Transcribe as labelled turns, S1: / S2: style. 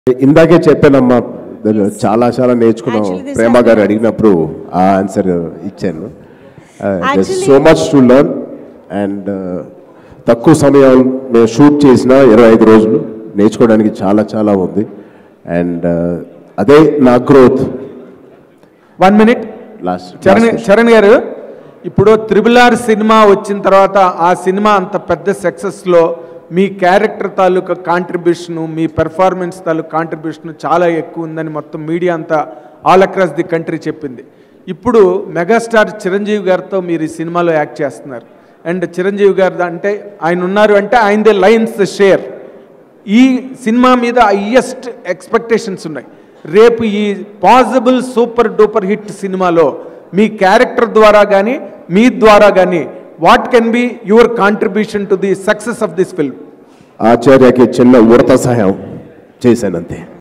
S1: ఇందాకే చెప్పానమ్మా చాలా చాలా నేర్చుకున్నాం
S2: Actually, this
S1: ప్రేమ
S2: has
S1: గారు
S2: been-
S1: అడిగినప్పుడు ఆ ఆన్సర్ ఇచ్చాను
S2: Actually-
S1: so much to learn and తక్కువ సమయం మేము షూట్ చేసిన ఇరవై ఐదు రోజులు నేర్చుకోవడానికి చాలా చాలా ఉంది అండ్ అదే నా growth
S3: one minute
S1: last
S3: Charan Charan గారు ఇప్పుడు త్రిబుల్ ఆర్ సినిమా వచ్చిన తర్వాత ఆ సినిమా అంత పెద్ద సక్సెస్లో మీ క్యారెక్టర్ తాలూకా కాంట్రిబ్యూషన్ మీ పెర్ఫార్మెన్స్ తాలూకా కాంట్రిబ్యూషన్ చాలా ఎక్కువ ఉందని మొత్తం మీడియా అంతా ఆల్ అక్రాస్ ది కంట్రీ చెప్పింది ఇప్పుడు మెగాస్టార్ చిరంజీవి గారితో మీరు ఈ సినిమాలో యాక్ట్ చేస్తున్నారు అండ్ చిరంజీవి గారు అంటే ఆయన ఉన్నారు అంటే ఆయనదే లైన్స్ షేర్ ఈ సినిమా మీద హయ్యెస్ట్ ఎక్స్పెక్టేషన్స్ ఉన్నాయి రేపు ఈ పాసిబుల్ సూపర్ డూపర్ హిట్ సినిమాలో మీ క్యారెక్టర్ ద్వారా కానీ మీ ద్వారా కానీ what can be your contribution to the success of this film
S1: ఆచార్యకి చిన్న ఉడత సహాయం చేశానంతే